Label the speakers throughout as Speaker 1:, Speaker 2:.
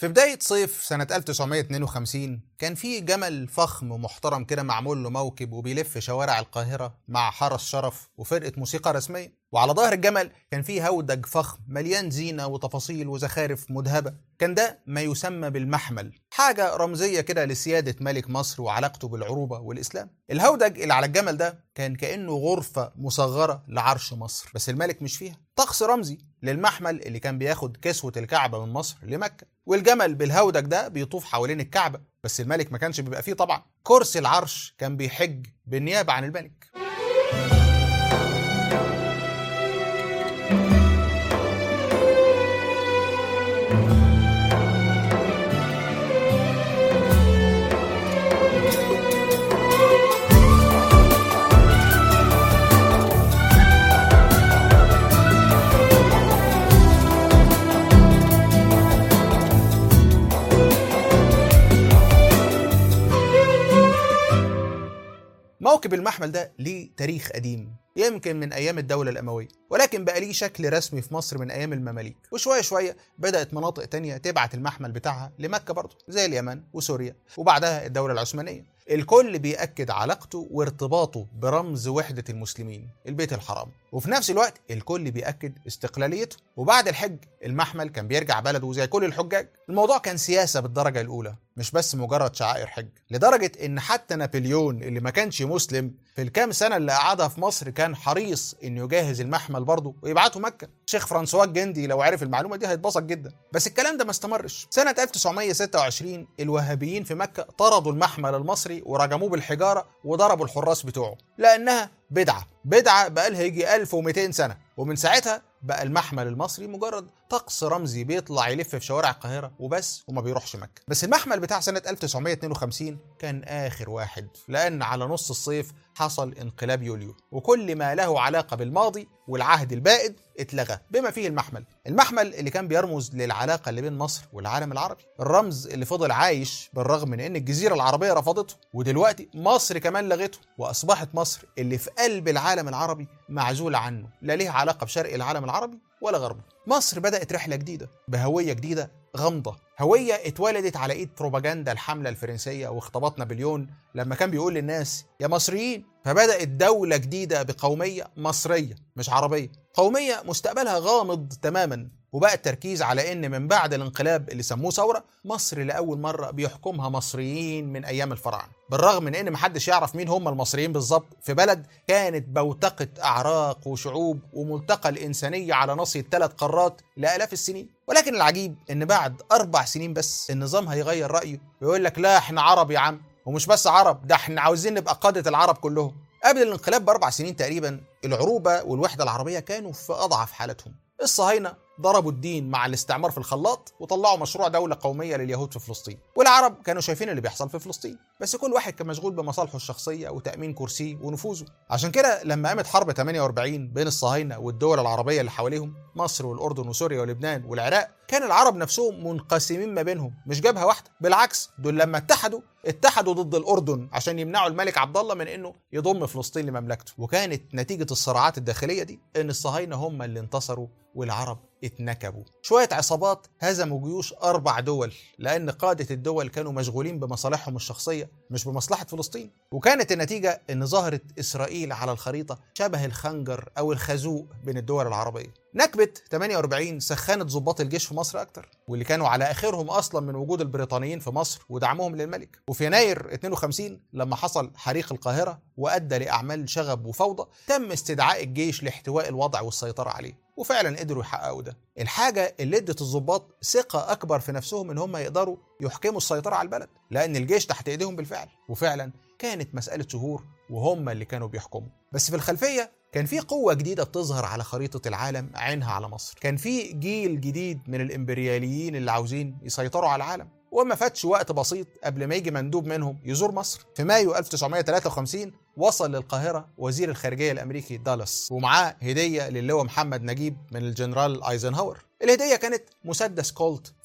Speaker 1: في بداية صيف سنة 1952 كان في جمل فخم محترم كده معمول له موكب وبيلف شوارع القاهرة مع حرس شرف وفرقة موسيقى رسمية وعلى ظهر الجمل كان فيه هودج فخم مليان زينة وتفاصيل وزخارف مذهبة كان ده ما يسمى بالمحمل حاجة رمزية كده لسيادة ملك مصر وعلاقته بالعروبة والإسلام الهودج اللي على الجمل ده كان كأنه غرفة مصغرة لعرش مصر بس الملك مش فيها طقس رمزي للمحمل اللي كان بياخد كسوة الكعبة من مصر لمكة والجمل بالهودج ده بيطوف حوالين الكعبة بس الملك ما كانش بيبقى فيه طبعا كرسي العرش كان بيحج بالنيابة عن الملك موكب المحمل ده ليه تاريخ قديم يمكن من ايام الدوله الامويه ولكن بقى ليه شكل رسمي في مصر من ايام المماليك وشويه شويه بدات مناطق تانية تبعت المحمل بتاعها لمكه برضه زي اليمن وسوريا وبعدها الدوله العثمانيه الكل بيأكد علاقته وارتباطه برمز وحدة المسلمين البيت الحرام وفي نفس الوقت الكل بيأكد استقلاليته وبعد الحج المحمل كان بيرجع بلده زي كل الحجاج الموضوع كان سياسة بالدرجة الأولى مش بس مجرد شعائر حج لدرجة إن حتى نابليون اللي ما كانش مسلم في الكام سنة اللي قعدها في مصر كان حريص إنه يجهز المحمل برضه ويبعته مكة شيخ فرانسوا الجندي لو عرف المعلومة دي هيتبسط جدا بس الكلام ده ما استمرش سنة 1926 الوهابيين في مكة طردوا المحمل المصري ورجموه بالحجارة وضربوا الحراس بتوعه لأنها بدعة بدعة بقالها يجي 1200 سنة ومن ساعتها بقى المحمل المصري مجرد طقس رمزي بيطلع يلف في شوارع القاهرة وبس وما بيروحش مكة بس المحمل بتاع سنة 1952 كان آخر واحد لأن على نص الصيف حصل انقلاب يوليو وكل ما له علاقة بالماضي والعهد البائد اتلغى بما فيه المحمل المحمل اللي كان بيرمز للعلاقة اللي بين مصر والعالم العربي الرمز اللي فضل عايش بالرغم من ان الجزيرة العربية رفضته ودلوقتي مصر كمان لغته واصبحت مصر اللي في قلب العالم العربي معزولة عنه لا ليها علاقة بشرق العالم العربي ولا غربه مصر بدأت رحلة جديدة بهوية جديدة غامضة هوية اتولدت على ايد بروباجندا الحملة الفرنسية واختباط نابليون لما كان بيقول للناس يا مصريين فبدأت دولة جديدة بقومية مصرية مش عربية قومية مستقبلها غامض تماما وبقى التركيز على ان من بعد الانقلاب اللي سموه ثوره مصر لاول مره بيحكمها مصريين من ايام الفراعنه بالرغم من ان محدش يعرف مين هم المصريين بالظبط في بلد كانت بوتقه اعراق وشعوب وملتقى الانسانيه على نصي الثلاث قارات لالاف السنين ولكن العجيب ان بعد اربع سنين بس النظام هيغير رايه ويقول لك لا احنا عرب يا عم ومش بس عرب ده احنا عاوزين نبقى قاده العرب كلهم قبل الانقلاب باربع سنين تقريبا العروبه والوحده العربيه كانوا في اضعف حالتهم الصهاينه ضربوا الدين مع الاستعمار في الخلاط وطلعوا مشروع دولة قومية لليهود في فلسطين والعرب كانوا شايفين اللي بيحصل في فلسطين بس كل واحد كان مشغول بمصالحه الشخصية وتأمين كرسيه ونفوذه عشان كده لما قامت حرب 48 بين الصهاينة والدول العربية اللي حواليهم مصر والأردن وسوريا ولبنان والعراق كان العرب نفسهم منقسمين ما بينهم مش جبهة واحدة بالعكس دول لما اتحدوا اتحدوا ضد الأردن عشان يمنعوا الملك عبد الله من إنه يضم فلسطين لمملكته وكانت نتيجة الصراعات الداخلية دي إن الصهاينة هم اللي انتصروا والعرب اتنكبوا شوية عصابات هزموا جيوش أربع دول لأن قادة الدول كانوا مشغولين بمصالحهم الشخصية مش بمصلحة فلسطين وكانت النتيجة أن ظهرت إسرائيل على الخريطة شبه الخنجر أو الخازوق بين الدول العربية نكبة 48 سخنت ضباط الجيش في مصر أكتر واللي كانوا على آخرهم أصلا من وجود البريطانيين في مصر ودعمهم للملك وفي يناير 52 لما حصل حريق القاهرة وأدى لأعمال شغب وفوضى تم استدعاء الجيش لاحتواء الوضع والسيطرة عليه وفعلا قدروا يحققوا ده الحاجة اللي ادت الضباط ثقة أكبر في نفسهم إن هم يقدروا يحكموا السيطرة على البلد لأن الجيش تحت إيديهم بالفعل وفعلا كانت مسألة شهور وهم اللي كانوا بيحكموا بس في الخلفية كان في قوة جديدة بتظهر على خريطة العالم عينها على مصر كان في جيل جديد من الإمبرياليين اللي عاوزين يسيطروا على العالم وما فاتش وقت بسيط قبل ما يجي مندوب منهم يزور مصر في مايو 1953 وصل للقاهرة وزير الخارجية الأمريكي دالاس ومعاه هدية للواء محمد نجيب من الجنرال ايزنهاور الهدية كانت مسدس كولت فخم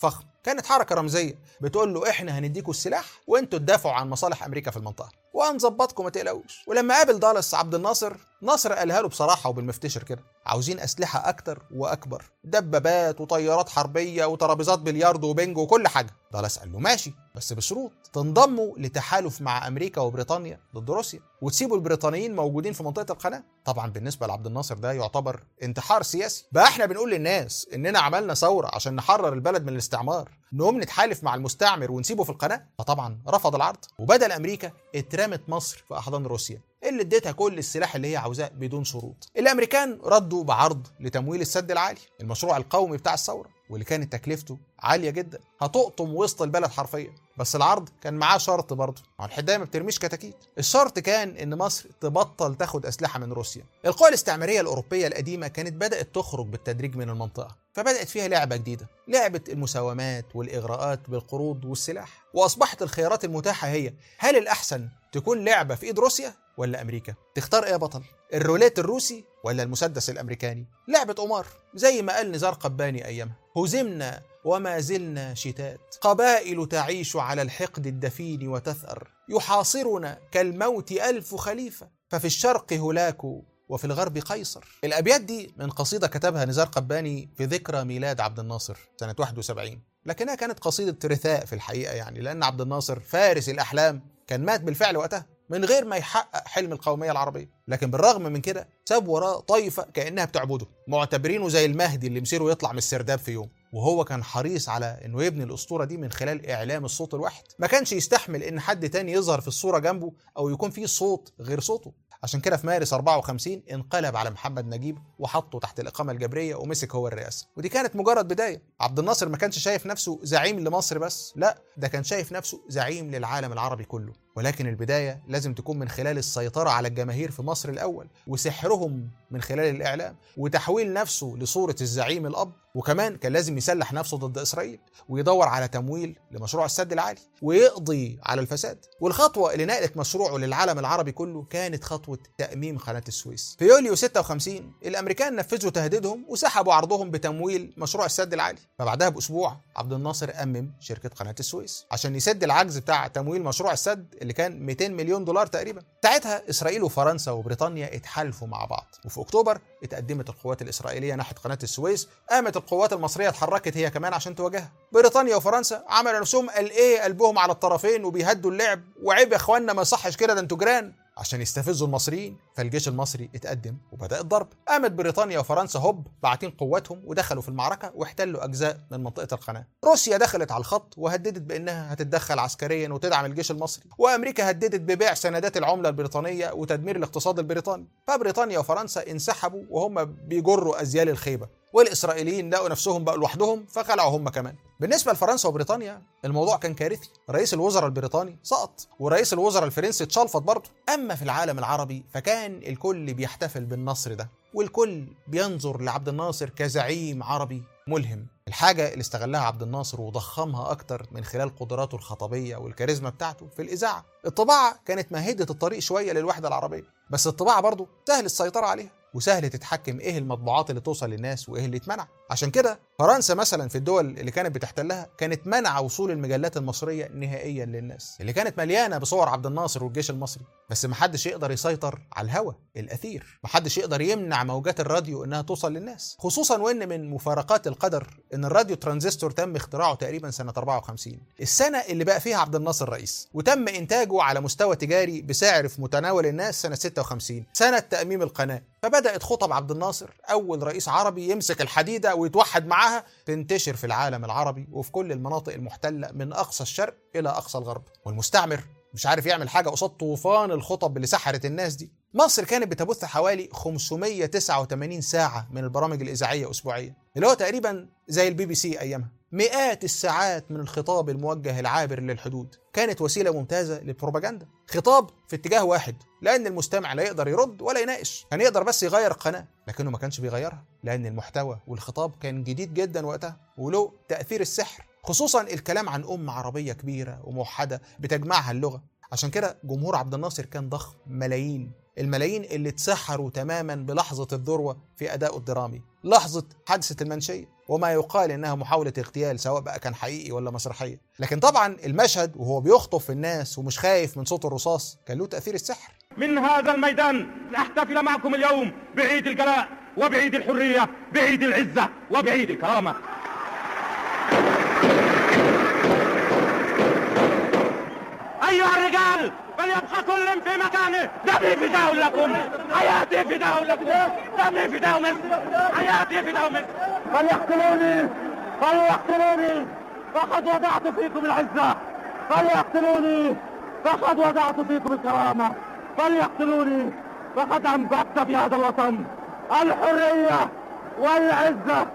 Speaker 1: كانت حركه رمزيه بتقول له احنا هنديكوا السلاح وانتوا تدافعوا عن مصالح امريكا في المنطقه وهنظبطكم ما تقلقوش ولما قابل دالاس عبد الناصر ناصر قالها له بصراحه وبالمفتشر كده عاوزين اسلحه اكتر واكبر دبابات وطيارات حربيه وترابيزات بلياردو وبنج وكل حاجه دالاس قال له ماشي بس بشروط تنضموا لتحالف مع امريكا وبريطانيا ضد روسيا وتسيبوا البريطانيين موجودين في منطقه القناه طبعا بالنسبه لعبد الناصر ده يعتبر انتحار سياسي بقى احنا بنقول للناس اننا عملنا ثوره عشان نحرر البلد من الاستعمار نقوم نتحالف مع المستعمر ونسيبه في القناه فطبعا رفض العرض وبدل امريكا اترمت مصر في احضان روسيا اللي اديتها كل السلاح اللي هي عاوزاه بدون شروط الامريكان ردوا بعرض لتمويل السد العالي المشروع القومي بتاع الثوره واللي كانت تكلفته عاليه جدا هتقطم وسط البلد حرفيا بس العرض كان معاه شرط برضه ما الحدايه ما بترميش كتاكيت الشرط كان ان مصر تبطل تاخد اسلحه من روسيا القوى الاستعماريه الاوروبيه القديمه كانت بدات تخرج بالتدريج من المنطقه فبدات فيها لعبه جديده لعبه المساومات والاغراءات بالقروض والسلاح واصبحت الخيارات المتاحه هي هل الاحسن تكون لعبه في ايد روسيا ولا امريكا تختار ايه يا بطل الروليت الروسي ولا المسدس الامريكاني لعبه قمار زي ما قال نزار قباني ايامها هزمنا وما زلنا شتات قبائل تعيش على الحقد الدفين وتثأر يحاصرنا كالموت ألف خليفة ففي الشرق هلاك وفي الغرب قيصر الأبيات دي من قصيدة كتبها نزار قباني في ذكرى ميلاد عبد الناصر سنة 71 لكنها كانت قصيدة رثاء في الحقيقة يعني لأن عبد الناصر فارس الأحلام كان مات بالفعل وقتها من غير ما يحقق حلم القومية العربية لكن بالرغم من كده ساب وراه طائفة كأنها بتعبده معتبرينه زي المهدي اللي مصيره يطلع من السرداب في يوم وهو كان حريص على انه يبني الاسطوره دي من خلال اعلام الصوت الواحد ما كانش يستحمل ان حد تاني يظهر في الصوره جنبه او يكون فيه صوت غير صوته عشان كده في مارس 54 انقلب على محمد نجيب وحطه تحت الاقامه الجبريه ومسك هو الرئاسه ودي كانت مجرد بدايه عبد الناصر ما كانش شايف نفسه زعيم لمصر بس لا ده كان شايف نفسه زعيم للعالم العربي كله ولكن البدايه لازم تكون من خلال السيطره على الجماهير في مصر الاول وسحرهم من خلال الاعلام وتحويل نفسه لصوره الزعيم الاب وكمان كان لازم يسلح نفسه ضد اسرائيل ويدور على تمويل لمشروع السد العالي ويقضي على الفساد والخطوه اللي نقلت مشروعه للعالم العربي كله كانت خطوه تاميم قناه السويس في يوليو 56 الامريكان نفذوا تهديدهم وسحبوا عرضهم بتمويل مشروع السد العالي فبعدها باسبوع عبد الناصر امم شركه قناه السويس عشان يسد العجز بتاع تمويل مشروع السد اللي كان 200 مليون دولار تقريبا ساعتها اسرائيل وفرنسا وبريطانيا اتحالفوا مع بعض وفي اكتوبر اتقدمت القوات الاسرائيليه ناحيه قناه السويس قامت القوات المصريه اتحركت هي كمان عشان تواجهها بريطانيا وفرنسا عملوا نفسهم قال ايه قلبهم على الطرفين وبيهدوا اللعب وعيب يا اخوانا ما يصحش كده ده انتوا جيران عشان يستفزوا المصريين فالجيش المصري اتقدم وبدا الضرب قامت بريطانيا وفرنسا هوب باعتين قواتهم ودخلوا في المعركه واحتلوا اجزاء من منطقه القناه روسيا دخلت على الخط وهددت بانها هتتدخل عسكريا وتدعم الجيش المصري وامريكا هددت ببيع سندات العمله البريطانيه وتدمير الاقتصاد البريطاني فبريطانيا وفرنسا انسحبوا وهم بيجروا ازيال الخيبه والاسرائيليين لقوا نفسهم بقوا لوحدهم فخلعوا هم كمان بالنسبه لفرنسا وبريطانيا الموضوع كان كارثي رئيس الوزراء البريطاني سقط ورئيس الوزراء الفرنسي اتشلفط برضه اما في العالم العربي فكان الكل بيحتفل بالنصر ده والكل بينظر لعبد الناصر كزعيم عربي ملهم الحاجة اللي استغلها عبد الناصر وضخمها أكتر من خلال قدراته الخطبية والكاريزما بتاعته في الإذاعة الطباعة كانت مهدت الطريق شوية للوحدة العربية بس الطباعة برضه سهل السيطرة عليها وسهل تتحكم ايه المطبوعات اللي توصل للناس وايه اللي يتمنع عشان كده فرنسا مثلا في الدول اللي كانت بتحتلها كانت منع وصول المجلات المصريه نهائيا للناس اللي كانت مليانه بصور عبد الناصر والجيش المصري بس محدش يقدر يسيطر على الهوا الاثير محدش يقدر يمنع موجات الراديو انها توصل للناس خصوصا وان من مفارقات القدر ان الراديو ترانزستور تم اختراعه تقريبا سنه 54 السنه اللي بقى فيها عبد الناصر رئيس وتم انتاجه على مستوى تجاري بسعر في متناول الناس سنه 56 سنه تاميم القناه فبدات خطب عبد الناصر اول رئيس عربي يمسك الحديده ويتوحد معاها تنتشر في العالم العربي وفي كل المناطق المحتله من اقصى الشرق الى اقصى الغرب والمستعمر مش عارف يعمل حاجه قصاد طوفان الخطب اللي سحرت الناس دي مصر كانت بتبث حوالي 589 ساعه من البرامج الاذاعيه اسبوعيا اللي هو تقريبا زي البي بي سي ايامها مئات الساعات من الخطاب الموجه العابر للحدود كانت وسيله ممتازه للبروباجندا خطاب في اتجاه واحد لان المستمع لا يقدر يرد ولا يناقش كان يقدر بس يغير القناه لكنه ما كانش بيغيرها لان المحتوى والخطاب كان جديد جدا وقتها وله تاثير السحر خصوصا الكلام عن امه عربيه كبيره وموحده بتجمعها اللغه عشان كده جمهور عبد الناصر كان ضخم ملايين الملايين اللي اتسحروا تماما بلحظة الذروة في أدائه الدرامي لحظة حادثة المنشية وما يقال انها محاوله اغتيال سواء بقى كان حقيقي ولا مسرحيه لكن طبعا المشهد وهو بيخطف في الناس ومش خايف من صوت الرصاص كان له تاثير السحر
Speaker 2: من هذا الميدان نحتفل معكم اليوم بعيد الجلاء وبعيد الحرية بعيد العزة وبعيد الكرامة أيها الرجال فليبقى كل في مكانه دمي فداء لكم حياتي فداء لكم دمي فداء مصر حياتي فداء مصر فليقتلوني فليقتلوني فقد وضعت فيكم العزة فليقتلوني فقد وضعت فيكم الكرامة فليقتلوني فقد أنبت في هذا الوطن الحرية والعزة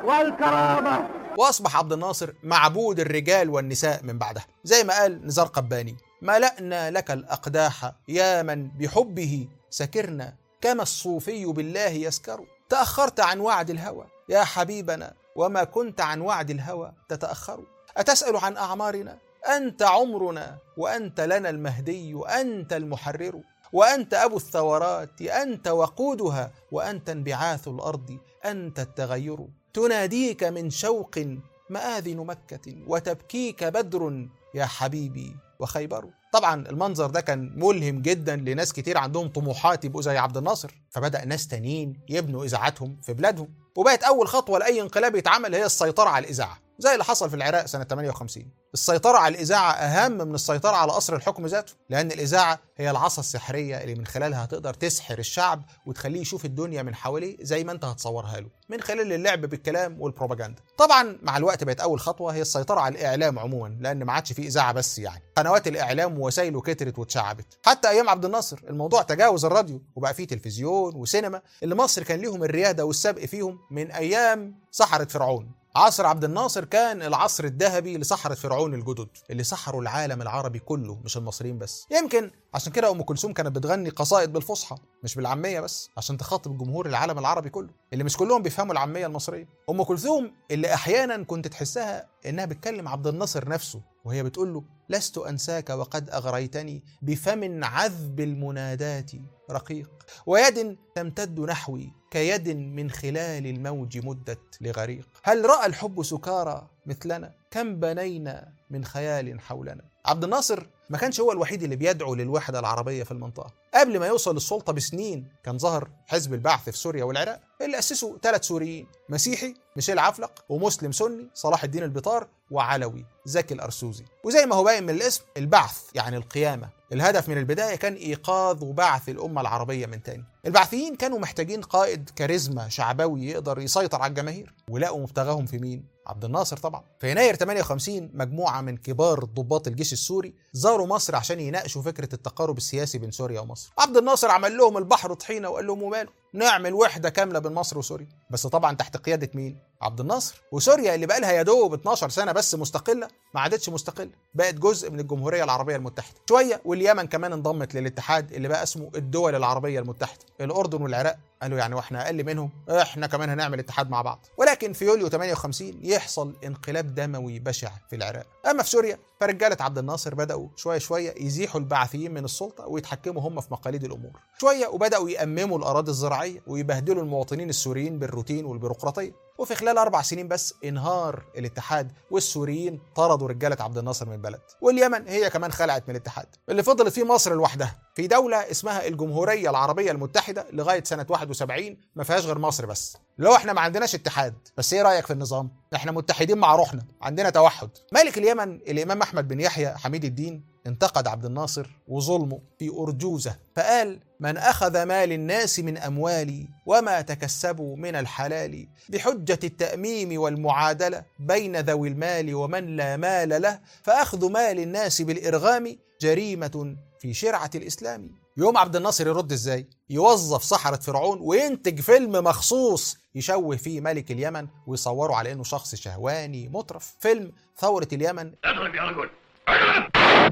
Speaker 2: والكرامة
Speaker 1: واصبح عبد الناصر معبود الرجال والنساء من بعدها زي ما قال نزار قباني ملأنا لك الأقداح يا من بحبه سكرنا كما الصوفي بالله يسكر تأخرت عن وعد الهوى يا حبيبنا وما كنت عن وعد الهوى تتأخر أتسأل عن أعمارنا أنت عمرنا وأنت لنا المهدي أنت المحرر وأنت أبو الثورات أنت وقودها وأنت انبعاث الأرض أنت التغير تناديك من شوق مآذن مكة وتبكيك بدر يا حبيبي وخيبر طبعا المنظر ده كان ملهم جدا لناس كتير عندهم طموحات يبقوا زي عبد الناصر فبدأ ناس تانيين يبنوا إذاعاتهم في بلادهم وبقت أول خطوة لأي انقلاب يتعمل هي السيطرة على الإذاعة زي اللي حصل في العراق سنة 58 السيطرة على الإذاعة أهم من السيطرة على قصر الحكم ذاته لأن الإذاعة هي العصا السحرية اللي من خلالها هتقدر تسحر الشعب وتخليه يشوف الدنيا من حواليه زي ما أنت هتصورها له من خلال اللعب بالكلام والبروباجندا طبعا مع الوقت بقت أول خطوة هي السيطرة على الإعلام عموما لأن ما عادش في إذاعة بس يعني قنوات الإعلام ووسائله كترت واتشعبت حتى أيام عبد الناصر الموضوع تجاوز الراديو وبقى فيه تلفزيون وسينما اللي مصر كان ليهم الريادة والسبق فيهم من أيام سحرة فرعون عصر عبد الناصر كان العصر الذهبي لسحرة فرعون الجدد اللي سحروا العالم العربي كله مش المصريين بس يمكن عشان كده ام كلثوم كانت بتغني قصائد بالفصحى مش بالعاميه بس عشان تخاطب جمهور العالم العربي كله اللي مش كلهم بيفهموا العاميه المصريه ام كلثوم اللي احيانا كنت تحسها انها بتكلم عبد الناصر نفسه وهي بتقول له لست انساك وقد اغريتني بفم عذب المنادات رقيق ويد تمتد نحوي كيد من خلال الموج مدت لغريق هل راى الحب سكارى مثلنا كم بنينا من خيال حولنا عبد الناصر ما كانش هو الوحيد اللي بيدعو للوحدة العربية في المنطقة قبل ما يوصل للسلطة بسنين كان ظهر حزب البعث في سوريا والعراق اللي أسسه ثلاث سوريين مسيحي ميشيل عفلق ومسلم سني صلاح الدين البطار وعلوي زكي الأرسوزي وزي ما هو باين من الاسم البعث يعني القيامة الهدف من البداية كان إيقاظ وبعث الأمة العربية من تاني البعثيين كانوا محتاجين قائد كاريزما شعبوي يقدر يسيطر على الجماهير ولقوا مبتغاهم في مين؟ عبد الناصر طبعا في يناير 58 مجموعة من كبار ضباط الجيش السوري زاروا مصر عشان يناقشوا فكرة التقارب السياسي بين سوريا ومصر عبد الناصر عمل لهم البحر طحينة وقال لهم وماله نعمل وحدة كاملة بين مصر وسوريا بس طبعا تحت قيادة مين؟ عبد الناصر وسوريا اللي بقى لها يا دوب 12 سنة بس مستقلة ما عادتش مستقلة بقت جزء من الجمهورية العربية المتحدة شوية واليمن كمان انضمت للاتحاد اللي بقى اسمه الدول العربية المتحدة الأردن والعراق قالوا يعني واحنا اقل منهم احنا كمان هنعمل اتحاد مع بعض ولكن في يوليو 58 يحصل انقلاب دموي بشع في العراق اما في سوريا فرجاله عبد الناصر بداوا شويه شويه يزيحوا البعثيين من السلطه ويتحكموا هم في مقاليد الامور شويه وبداوا يأمموا الاراضي الزراعيه ويبهدلوا المواطنين السوريين بالروتين والبيروقراطيه وفي خلال أربع سنين بس انهار الاتحاد والسوريين طردوا رجالة عبد الناصر من البلد واليمن هي كمان خلعت من الاتحاد اللي فضلت فيه مصر لوحدها في دولة اسمها الجمهورية العربية المتحدة لغاية سنة 71 ما فيهاش غير مصر بس لو احنا ما عندناش اتحاد بس ايه رأيك في النظام احنا متحدين مع روحنا عندنا توحد ملك اليمن الإمام أحمد بن يحيى حميد الدين انتقد عبد الناصر وظلمه في أرجوزة فقال من أخذ مال الناس من أموالي وما تكسبوا من الحلال بحجة التأميم والمعادلة بين ذوي المال ومن لا مال له فأخذ مال الناس بالإرغام جريمة في شرعة الإسلام يوم عبد الناصر يرد ازاي؟ يوظف سحرة فرعون وينتج فيلم مخصوص يشوه فيه ملك اليمن ويصوره على انه شخص شهواني مطرف فيلم ثورة اليمن
Speaker 2: اضرب يا رجل اضرب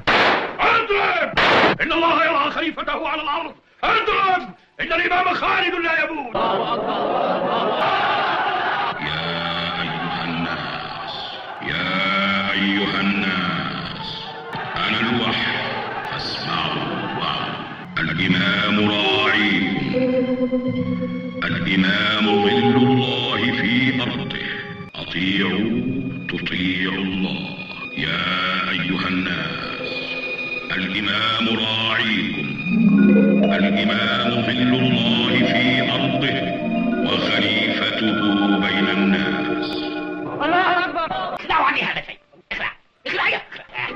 Speaker 2: اضرب ان الله يرى خليفته على الارض اضرب ان الامام خالد لا يموت
Speaker 3: يا أيها الناس أنا الوحي فاسمعوا وعوا الإمام راعيكم الإمام ظل الله في أرضه أطيعوا تطيعوا الله يا أيها الناس الإمام راعيكم الإمام ظل الله في أرضه وخليفته بين الناس
Speaker 2: الله اكبر اخلعوا عني هذا الشيء اخلع اخلع يا اخلع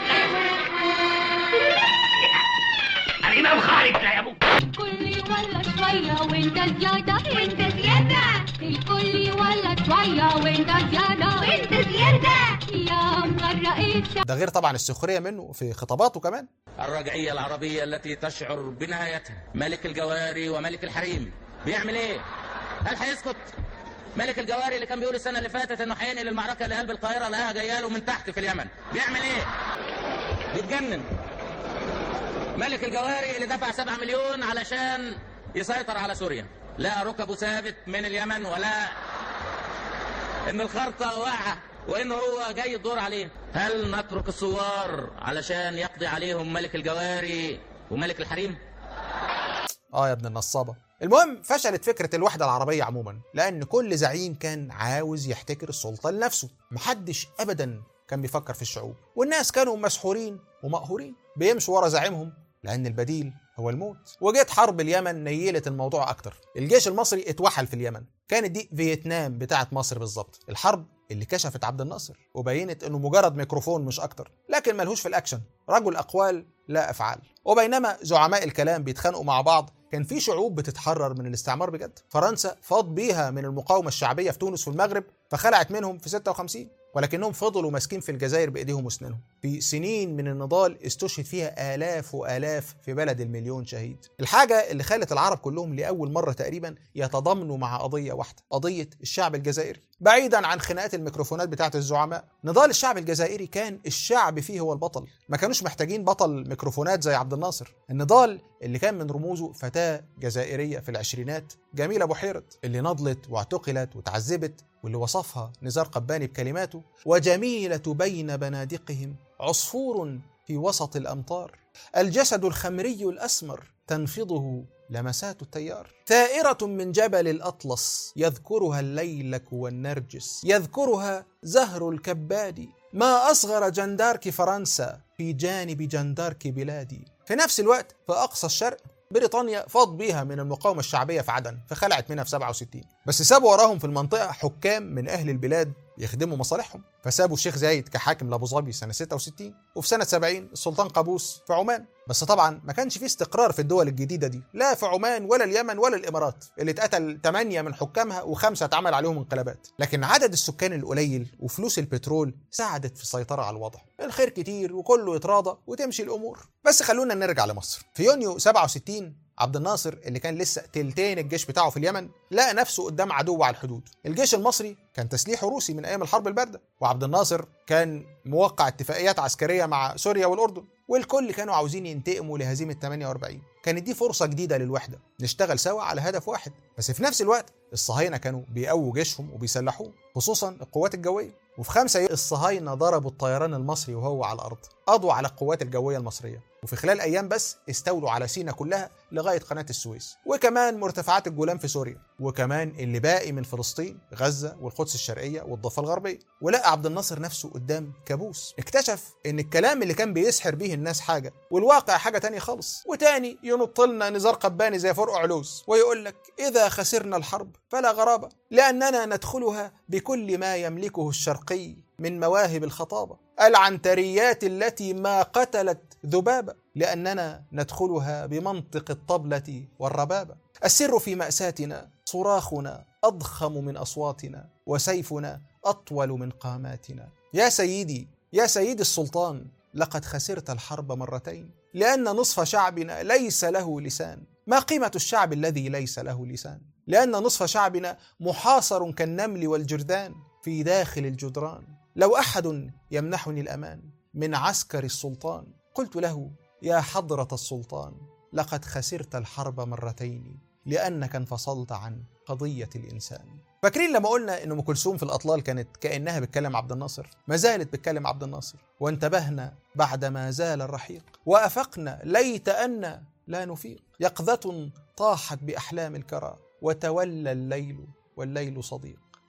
Speaker 2: الامام خالد لا يموت
Speaker 4: الكل ولا شوية وانت زيادة وانت زيادة الكل ولا شوية وانت زيادة وانت زيادة يا الرئيس
Speaker 1: ده غير طبعا السخريه منه في خطاباته كمان
Speaker 5: الرجعية العربية التي تشعر بنهايتها ملك الجواري وملك الحريم بيعمل ايه؟ هل هيسكت؟ ملك الجواري اللي كان بيقول السنة اللي فاتت انه هينقل المعركة لقلب القاهرة لقاها جايه له من تحت في اليمن بيعمل ايه؟ بيتجنن ملك الجواري اللي دفع 7 مليون علشان يسيطر على سوريا لا ركبه ثابت من اليمن ولا ان الخرطة واقعة وان هو جاي الدور عليه هل نترك الثوار علشان يقضي عليهم ملك الجواري وملك الحريم
Speaker 1: اه يا ابن النصابه المهم فشلت فكره الوحده العربيه عموما لان كل زعيم كان عاوز يحتكر السلطه لنفسه محدش ابدا كان بيفكر في الشعوب والناس كانوا مسحورين ومقهورين بيمشوا ورا زعيمهم لان البديل هو الموت وجت حرب اليمن نيلت الموضوع اكتر الجيش المصري اتوحل في اليمن كانت دي فيتنام بتاعت مصر بالظبط الحرب اللي كشفت عبد الناصر وبينت انه مجرد ميكروفون مش اكتر لكن ملهوش في الاكشن رجل اقوال لا افعال وبينما زعماء الكلام بيتخانقوا مع بعض كان في شعوب بتتحرر من الاستعمار بجد فرنسا فاض بيها من المقاومه الشعبيه في تونس والمغرب فخلعت منهم في 56 ولكنهم فضلوا ماسكين في الجزائر بايديهم واسنانهم في سنين من النضال استشهد فيها الاف والاف في بلد المليون شهيد الحاجه اللي خلت العرب كلهم لاول مره تقريبا يتضامنوا مع قضيه واحده قضيه الشعب الجزائري بعيدا عن خناقات الميكروفونات بتاعه الزعماء نضال الشعب الجزائري كان الشعب فيه هو البطل ما كانوش محتاجين بطل ميكروفونات زي عبد الناصر النضال اللي كان من رموزه فتاه جزائريه في العشرينات جميله بحيرت اللي نضلت واعتقلت وتعذبت واللي وصفها نزار قباني بكلماته وجميلة بين بنادقهم عصفور في وسط الأمطار الجسد الخمري الأسمر تنفضه لمسات التيار ثائرة من جبل الأطلس يذكرها الليلك والنرجس يذكرها زهر الكباد ما أصغر جندارك فرنسا في جانب جندارك بلادي في نفس الوقت في أقصى الشرق بريطانيا فاض بيها من المقاومة الشعبية في عدن فخلعت منها في 67 بس سابوا وراهم في المنطقة حكام من أهل البلاد يخدموا مصالحهم فسابوا الشيخ زايد كحاكم لأبو ظبي سنة 66 وفي سنة 70 السلطان قابوس في عمان بس طبعا ما كانش فيه استقرار في الدول الجديدة دي لا في عمان ولا اليمن ولا الإمارات اللي اتقتل 8 من حكامها وخمسة اتعمل عليهم انقلابات لكن عدد السكان القليل وفلوس البترول ساعدت في السيطرة على الوضع الخير كتير وكله يتراضى وتمشي الأمور بس خلونا نرجع لمصر في يونيو 67 عبد الناصر اللي كان لسه تلتين الجيش بتاعه في اليمن لقى نفسه قدام عدو على الحدود الجيش المصري كان تسليحه روسي من ايام الحرب البارده وعبد الناصر كان موقع اتفاقيات عسكريه مع سوريا والاردن والكل كانوا عاوزين ينتقموا لهزيمه 48 كانت دي فرصه جديده للوحده نشتغل سوا على هدف واحد بس في نفس الوقت الصهاينه كانوا بيقووا جيشهم وبيسلحوه خصوصا القوات الجويه وفي خمسة يوم الصهاينة ضربوا الطيران المصري وهو على الأرض قضوا على القوات الجوية المصرية وفي خلال أيام بس استولوا على سينا كلها لغاية قناة السويس وكمان مرتفعات الجولان في سوريا وكمان اللي باقي من فلسطين غزة والقدس الشرقية والضفة الغربية ولقى عبد الناصر نفسه قدام كابوس اكتشف ان الكلام اللي كان بيسحر بيه الناس حاجة والواقع حاجة تانية خالص وتاني ينط لنا نزار قباني زي فرق علوز ويقول لك إذا خسرنا الحرب فلا غرابة لأننا ندخلها بكل ما يملكه الشرقي من مواهب الخطابة العنتريات التي ما قتلت ذبابة لأننا ندخلها بمنطق الطبلة والربابة السر في مأساتنا صراخنا أضخم من أصواتنا وسيفنا أطول من قاماتنا يا سيدي يا سيدي السلطان لقد خسرت الحرب مرتين لأن نصف شعبنا ليس له لسان ما قيمة الشعب الذي ليس له لسان لأن نصف شعبنا محاصر كالنمل والجرذان في داخل الجدران لو أحد يمنحني الأمان من عسكر السلطان قلت له يا حضرة السلطان لقد خسرت الحرب مرتين لأنك انفصلت عن قضية الإنسان فاكرين لما قلنا ان ام كلثوم في الاطلال كانت كانها بتكلم عبد الناصر ما زالت بتكلم عبد الناصر وانتبهنا بعد ما زال الرحيق وافقنا ليت ان لا نفيق يقظه طاحت باحلام الكرى وتولى الليل والليل صديق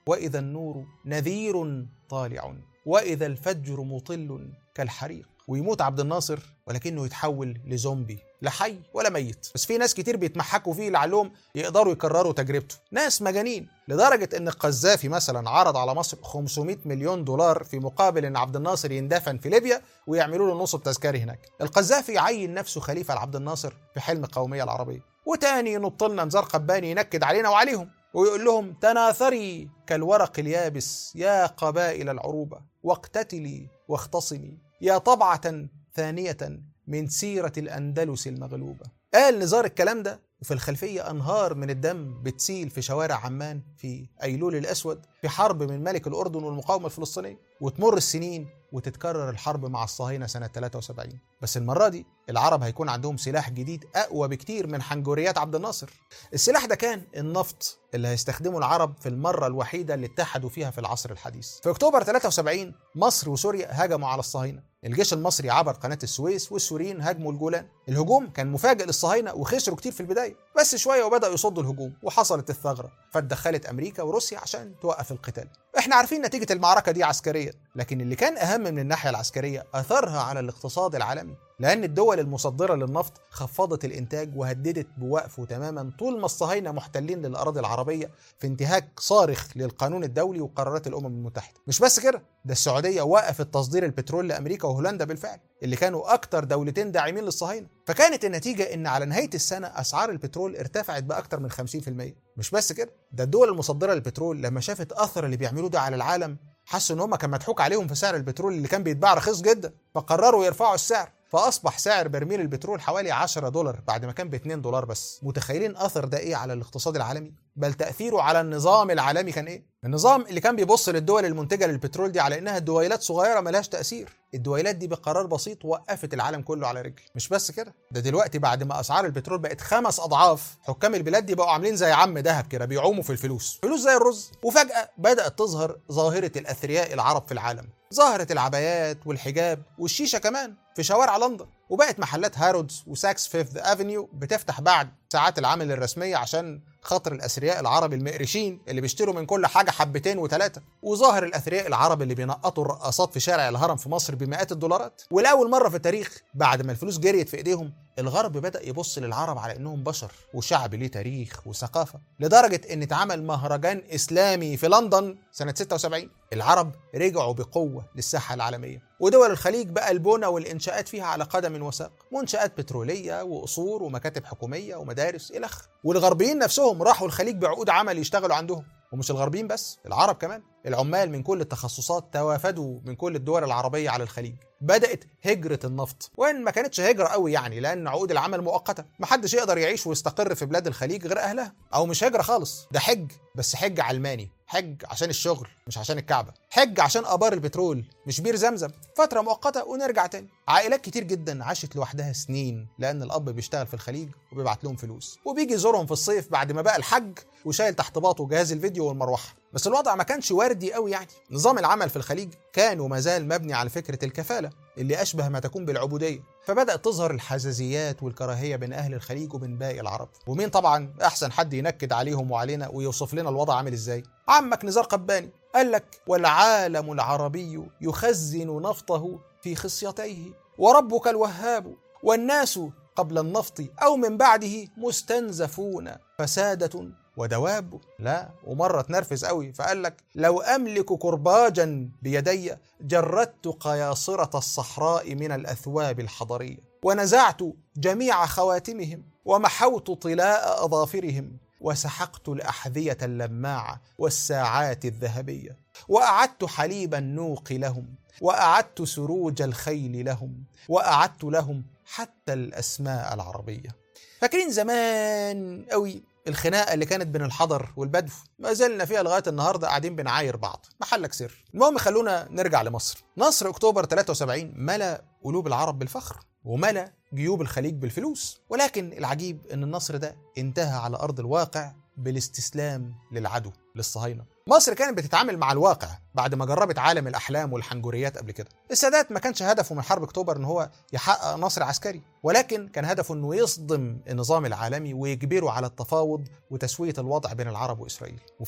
Speaker 1: واذا النور نذير طالع واذا الفجر مطل كالحريق ويموت عبد الناصر ولكنه يتحول لزومبي لا حي ولا ميت بس في ناس كتير بيتمحكوا فيه لعلهم يقدروا يكرروا تجربته ناس مجانين لدرجة ان القذافي مثلا عرض على مصر 500 مليون دولار في مقابل ان عبد الناصر يندفن في ليبيا ويعملوا له نصب تذكاري هناك القذافي عين نفسه خليفة لعبد الناصر في حلم القومية العربية وتاني ينط لنا نزار قباني ينكد علينا وعليهم ويقول لهم تناثري كالورق اليابس يا قبائل العروبة واقتتلي واختصمي يا طبعة ثانية من سيرة الأندلس المغلوبة قال نزار الكلام ده وفي الخلفية أنهار من الدم بتسيل في شوارع عمان في أيلول الأسود في حرب من ملك الأردن والمقاومة الفلسطينية وتمر السنين وتتكرر الحرب مع الصهاينة سنة 73 بس المرة دي العرب هيكون عندهم سلاح جديد أقوى بكتير من حنجوريات عبد الناصر السلاح ده كان النفط اللي هيستخدمه العرب في المرة الوحيدة اللي اتحدوا فيها في العصر الحديث في أكتوبر 73 مصر وسوريا هاجموا على الصهاينة الجيش المصري عبر قناة السويس والسوريين هاجموا الجولان الهجوم كان مفاجئ للصهاينة وخسروا كتير في البداية بس شوية وبدأوا يصدوا الهجوم وحصلت الثغرة فاتدخلت أمريكا وروسيا عشان توقف القتال احنا عارفين نتيجة المعركة دي عسكريا لكن اللي كان أهم من الناحية العسكرية أثرها على الاقتصاد العالمي لأن الدول المصدرة للنفط خفضت الإنتاج وهددت بوقفه تماما طول ما الصهاينة محتلين للأراضي العربية في انتهاك صارخ للقانون الدولي وقرارات الأمم المتحدة مش بس كده ده السعودية وقفت تصدير البترول لأمريكا وهولندا بالفعل اللي كانوا أكتر دولتين داعمين للصهاينة فكانت النتيجة إن على نهاية السنة أسعار البترول ارتفعت بأكتر من 50% مش بس كده ده الدول المصدرة للبترول لما شافت أثر اللي بيعملوه ده على العالم حسوا ان هم كان مضحوك عليهم في سعر البترول اللي كان بيتباع رخيص جدا فقرروا يرفعوا السعر فاصبح سعر برميل البترول حوالي 10 دولار بعد ما كان ب 2 دولار بس متخيلين اثر ده ايه على الاقتصاد العالمي بل تاثيره على النظام العالمي كان ايه النظام اللي كان بيبص للدول المنتجه للبترول دي على انها دويلات صغيره ملهاش تاثير الدويلات دي بقرار بسيط وقفت العالم كله على رجل مش بس كده ده دلوقتي بعد ما اسعار البترول بقت خمس اضعاف حكام البلاد دي بقوا عاملين زي عم دهب كده بيعوموا في الفلوس فلوس زي الرز وفجاه بدات تظهر ظاهره الاثرياء العرب في العالم ظهرت العبايات والحجاب والشيشه كمان في شوارع لندن وبقت محلات هارودز وساكس فيفث افنيو بتفتح بعد ساعات العمل الرسميه عشان خاطر الاثرياء العرب المقرشين اللي بيشتروا من كل حاجه حبتين وثلاثه وظاهر الاثرياء العرب اللي بينقطوا الرقاصات في شارع الهرم في مصر بمئات الدولارات ولاول مره في التاريخ بعد ما الفلوس جريت في ايديهم الغرب بدا يبص للعرب على انهم بشر وشعب ليه تاريخ وثقافه لدرجه ان اتعمل مهرجان اسلامي في لندن سنه 76 العرب رجعوا بقوه للساحه العالميه ودول الخليج بقى البنى والانشاءات فيها على قدم وساق منشات بتروليه وقصور ومكاتب حكوميه ومدارس الى اخره والغربيين نفسهم راحوا الخليج بعقود عمل يشتغلوا عندهم ومش الغربيين بس العرب كمان العمال من كل التخصصات توافدوا من كل الدول العربية على الخليج بدأت هجرة النفط وإن ما كانتش هجرة قوي يعني لأن عقود العمل مؤقتة محدش يقدر يعيش ويستقر في بلاد الخليج غير أهلها أو مش هجرة خالص ده حج بس حج علماني حج عشان الشغل مش عشان الكعبة حج عشان آبار البترول مش بير زمزم فترة مؤقتة ونرجع تاني عائلات كتير جدا عاشت لوحدها سنين لأن الأب بيشتغل في الخليج وبيبعت لهم فلوس وبيجي يزورهم في الصيف بعد ما بقى الحج وشايل تحت باطه جهاز الفيديو والمروحة بس الوضع ما كانش وردي قوي يعني نظام العمل في الخليج كان وما زال مبني على فكرة الكفالة اللي أشبه ما تكون بالعبودية فبدأت تظهر الحزازيات والكراهية بين أهل الخليج وبين باقي العرب ومين طبعا أحسن حد ينكد عليهم وعلينا ويوصف لنا الوضع عامل إزاي عمك نزار قباني قال لك والعالم العربي يخزن نفطه في خصيتيه وربك الوهاب والناس قبل النفط أو من بعده مستنزفون فسادة ودواب لا ومرة تنرفز قوي فقال لك لو أملك كرباجا بيدي جردت قياصرة الصحراء من الأثواب الحضرية ونزعت جميع خواتمهم ومحوت طلاء أظافرهم وسحقت الأحذية اللماعة والساعات الذهبية وأعدت حليب النوق لهم وأعدت سروج الخيل لهم وأعدت لهم حتى الأسماء العربية فاكرين زمان قوي الخناقه اللي كانت بين الحضر والبدو ما زلنا فيها لغايه النهارده قاعدين بنعاير بعض محلك سر المهم خلونا نرجع لمصر نصر اكتوبر 73 ملا قلوب العرب بالفخر وملا جيوب الخليج بالفلوس ولكن العجيب ان النصر ده انتهى على ارض الواقع بالاستسلام للعدو للصهاينه مصر كانت بتتعامل مع الواقع بعد ما جربت عالم الاحلام والحنجريات قبل كده السادات ما كانش هدفه من حرب اكتوبر ان هو يحقق نصر عسكري ولكن كان هدفه انه يصدم النظام العالمي ويجبره على التفاوض وتسويه الوضع بين العرب واسرائيل وفعلا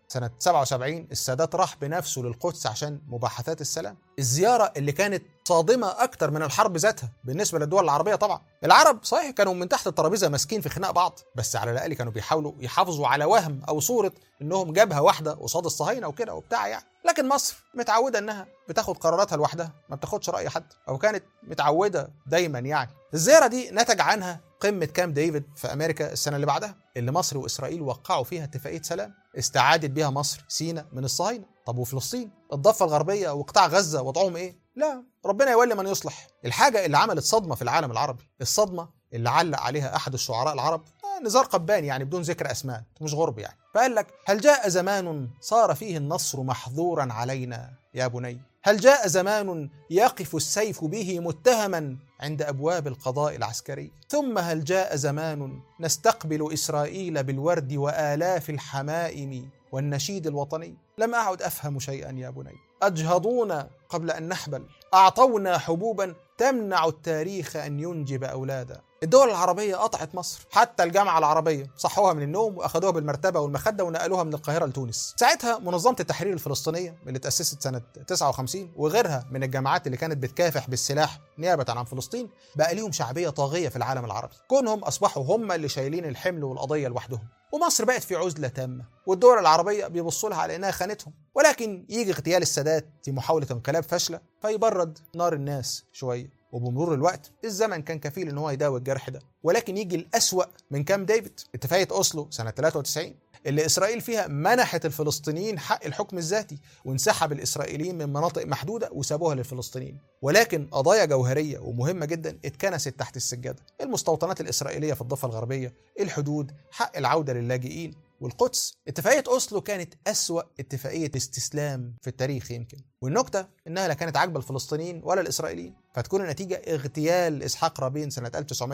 Speaker 1: سنة 77 السادات راح بنفسه للقدس عشان مباحثات السلام الزيارة اللي كانت صادمة أكتر من الحرب ذاتها بالنسبة للدول العربية طبعا العرب صحيح كانوا من تحت الترابيزة ماسكين في خناق بعض بس على الأقل كانوا بيحاولوا يحافظوا على وهم أو صورة إنهم جبهة واحدة قصاد الصهاينة وكده وبتاع يعني لكن مصر متعودة إنها بتاخد قراراتها لوحدها ما بتاخدش رأي حد أو كانت متعودة دايما يعني الزيارة دي نتج عنها قمة كام ديفيد في أمريكا السنة اللي بعدها اللي مصر وإسرائيل وقعوا فيها اتفاقية سلام استعادت بيها مصر سينا من الصهاينة طب وفلسطين الضفة الغربية وقطاع غزة وضعهم إيه؟ لا ربنا يولي من يصلح الحاجة اللي عملت صدمة في العالم العربي الصدمة اللي علق عليها أحد الشعراء العرب آه، نزار قباني يعني بدون ذكر أسماء مش غرب يعني فقال لك هل جاء زمان صار فيه النصر محظورا علينا يا بني هل جاء زمان يقف السيف به متهما عند ابواب القضاء العسكري ثم هل جاء زمان نستقبل اسرائيل بالورد والاف الحمائم والنشيد الوطني لم اعد افهم شيئا يا بني اجهضونا قبل ان نحبل اعطونا حبوبا تمنع التاريخ ان ينجب اولادا الدول العربية قطعت مصر حتى الجامعة العربية صحوها من النوم وأخدوها بالمرتبة والمخدة ونقلوها من القاهرة لتونس ساعتها منظمة التحرير الفلسطينية اللي تأسست سنة 59 وغيرها من الجماعات اللي كانت بتكافح بالسلاح نيابة عن فلسطين بقى ليهم شعبية طاغية في العالم العربي كونهم أصبحوا هم اللي شايلين الحمل والقضية لوحدهم ومصر بقت في عزلة تامة والدول العربية بيبصوا لها على إنها خانتهم ولكن يجي اغتيال السادات في محاولة انقلاب فاشلة فيبرد نار الناس شوية وبمرور الوقت الزمن كان كفيل ان هو يداوي الجرح ده ولكن يجي الأسوأ من كام ديفيد اتفاقية أوسلو سنة 93 اللي إسرائيل فيها منحت الفلسطينيين حق الحكم الذاتي وانسحب الإسرائيليين من مناطق محدودة وسابوها للفلسطينيين ولكن قضايا جوهرية ومهمة جدا اتكنست تحت السجادة المستوطنات الإسرائيلية في الضفة الغربية الحدود حق العودة للاجئين والقدس اتفاقية أوسلو كانت أسوأ اتفاقية استسلام في التاريخ يمكن والنكتة إنها لا كانت عاجبة الفلسطينيين ولا الإسرائيليين فتكون النتيجة اغتيال إسحاق رابين سنة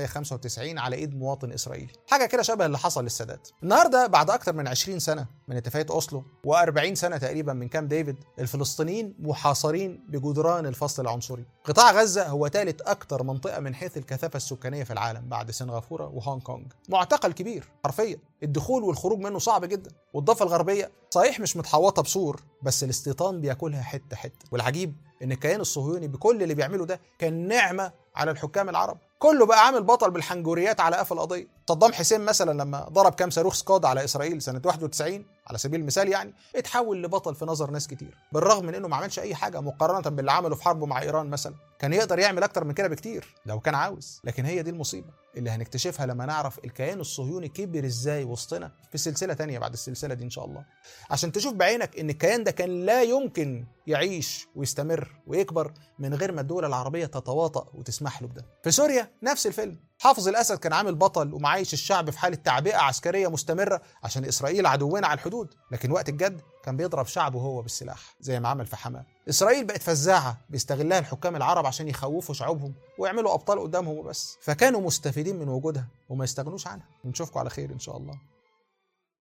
Speaker 1: 1995 على إيد مواطن إسرائيلي حاجة كده شبه اللي حصل للسادات النهاردة بعد أكتر من 20 سنة من اتفاقية أوسلو و40 سنة تقريبا من كام ديفيد الفلسطينيين محاصرين بجدران الفصل العنصري قطاع غزة هو ثالث أكتر منطقة من حيث الكثافة السكانية في العالم بعد سنغافورة وهونج كونج معتقل كبير حرفيا الدخول والخروج منه صعب جدا والضفة الغربية صحيح مش متحوطة بسور بس الاستيطان بياكلها حتة حتة والعجيب ان الكيان الصهيوني بكل اللي بيعمله ده كان نعمة على الحكام العرب كله بقى عامل بطل بالحنجوريات على قفا القضيه صدام حسين مثلا لما ضرب كام صاروخ سكاد على اسرائيل سنه 91 على سبيل المثال يعني اتحول لبطل في نظر ناس كتير بالرغم من انه ما عملش اي حاجه مقارنه باللي عمله في حربه مع ايران مثلا كان يقدر يعمل اكتر من كده بكتير لو كان عاوز لكن هي دي المصيبه اللي هنكتشفها لما نعرف الكيان الصهيوني كبر ازاي وسطنا في سلسله تانية بعد السلسله دي ان شاء الله عشان تشوف بعينك ان الكيان ده كان لا يمكن يعيش ويستمر ويكبر من غير ما الدول العربيه تتواطأ وتسمح له بده في سوريا نفس الفيلم حافظ الاسد كان عامل بطل ومعايش الشعب في حاله تعبئه عسكريه مستمره عشان اسرائيل عدونا على الحدود لكن وقت الجد كان بيضرب شعبه هو بالسلاح زي ما عمل في حماه اسرائيل بقت فزاعه بيستغلها الحكام العرب عشان يخوفوا شعوبهم ويعملوا ابطال قدامهم وبس فكانوا مستفيدين من وجودها وما يستغنوش عنها ونشوفكم على خير ان شاء الله